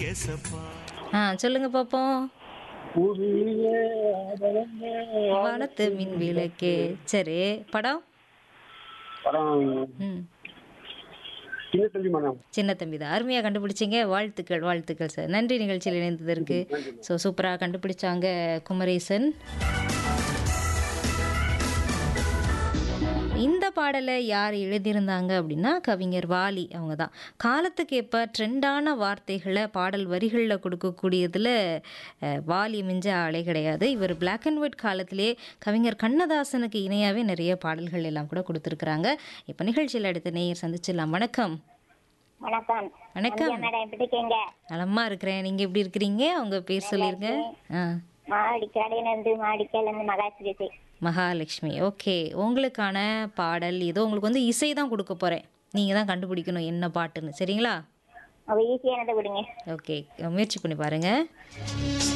ஏசப்பா ஆ சொல்லுங்க பாப்போம் புதிய ஆதரங்க வானத்து மின் விளக்கு சரி படம் படம் ம் சின்ன தம்பி மனம் சின்ன தம்பி தான் அருமையாக கண்டுபிடிச்சிங்க வாழ்த்துக்கள் வாழ்த்துக்கள் சார் நன்றி நிகழ்ச்சியில் இணைந்ததற்கு ஸோ சூப்பராக கண்டுபிடிச்சாங்க குமரேசன் இந்த பாடலை யார் எழுதியிருந்தாங்க அப்படின்னா கவிஞர் வாலி அவங்க தான் காலத்துக்கு ஏற்ப ட்ரெண்டான வார்த்தைகளை பாடல் வரிகளில் கொடுக்கக்கூடியதில் அஹ், வாலி மிஞ்ச ஆளே கிடையாது இவர் Black அண்ட் ஒயிட் காலத்திலே கவிஞர் கண்ணதாசனுக்கு இணையாகவே நிறைய பாடல்கள் எல்லாம் கூட கொடுத்துருக்குறாங்க இப்போ நிகழ்ச்சியில் அடுத்த நேயர் சந்திச்சிடலாம் வணக்கம் வணக்கம் வணக்கம் மேடம் எப்படி இருக்கீங்க நலமா இருக்கிறேன் நீங்க எப்படி இருக்கிறீங்க அவங்க பேர் சொல்லிருங்க ஆ மாடிக்காடையில இருந்து மாடிக்கையில இருந்து மகாஸ்ரீ மகாலட்சுமி ஓகே உங்களுக்கான பாடல் ஏதோ உங்களுக்கு வந்து இசை தான் கொடுக்க போறேன் நீங்க தான் கண்டுபிடிக்கணும் என்ன பாட்டுன்னு சரிங்களா அவ ஈஸியானதை விடுங்க ஓகே முயற்சி பண்ணி பாருங்க